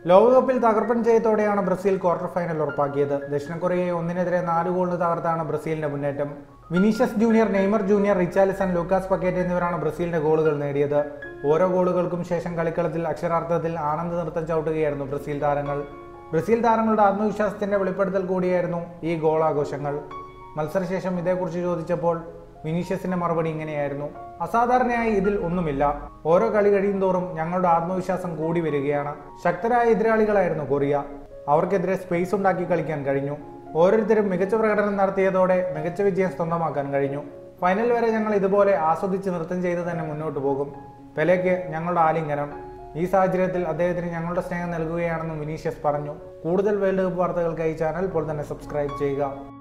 ലോകകപ്പിൽ തകർപ്പൻ ജയത്തോടെയാണ് ബ്രസീൽ ക്വാർട്ടർ ഫൈനൽ ഉറപ്പാക്കിയത് ദക്ഷിണ കൊറിയയെ ഒന്നിനെതിരെ നാല് ഗോളിന് തകർത്താണ് ബ്രസീലിന്റെ മുന്നേറ്റം Vinicius junior Neymar junior Richarlison Lucas Paqueta എന്നിവരാണ് ബ്രസീലിന്റെ ഗോളുകൾ നേടിയത് ഓരോ ഗോളുകൾക്കും ശേഷം കളിക്കളത്തിൽ അക്ഷരാർത്ഥത്തിൽ ആനന്ദ നൃത്തം ചവിട്ടുകയായിരുന്നു ബ്രസീൽ താരങ്ങൾ ബ്രസീൽ താരങ്ങളുടെ ആത്മവിശ്വാസത്തിന്റെ വെളിപ്പെടുത്തൽ കൂടിയായിരുന്നു ഈ ഗോളാഘോഷങ്ങൾ മത്സരശേഷം ഇതേക്കുറിച്ച് ചോദിച്ചപ്പോൾ വിനീഷ്യസിന്റെ മറുപടി ഇങ്ങനെയായിരുന്നു അസാധാരണയായി ഇതിൽ ഒന്നുമില്ല ഓരോ കളി കഴിയും തോറും ഞങ്ങളുടെ ആത്മവിശ്വാസം കൂടി വരികയാണ് ശക്തരായ എതിരാളികളായിരുന്നു കൊറിയ അവർക്കെതിരെ സ്പേസ് ഉണ്ടാക്കി കളിക്കാൻ കഴിഞ്ഞു ഓരോരുത്തരും മികച്ച പ്രകടനം നടത്തിയതോടെ മികച്ച വിജയം സ്വന്തമാക്കാൻ കഴിഞ്ഞു ഫൈനൽ വരെ ഞങ്ങൾ ഇതുപോലെ ആസ്വദിച്ച് നൃത്തം ചെയ്ത് തന്നെ മുന്നോട്ട് പോകും പെലേക്ക് ഞങ്ങളുടെ ആലിംഗനം ഈ സാഹചര്യത്തിൽ അദ്ദേഹത്തിന് ഞങ്ങളുടെ സ്നേഹം നൽകുകയാണെന്നും വിനീഷ്യസ് പറഞ്ഞു കൂടുതൽ വേൾഡ് കപ്പ് വാർത്തകൾക്കായി ചാനൽ ഇപ്പോൾ തന്നെ സബ്സ്ക്രൈബ് ചെയ്യുക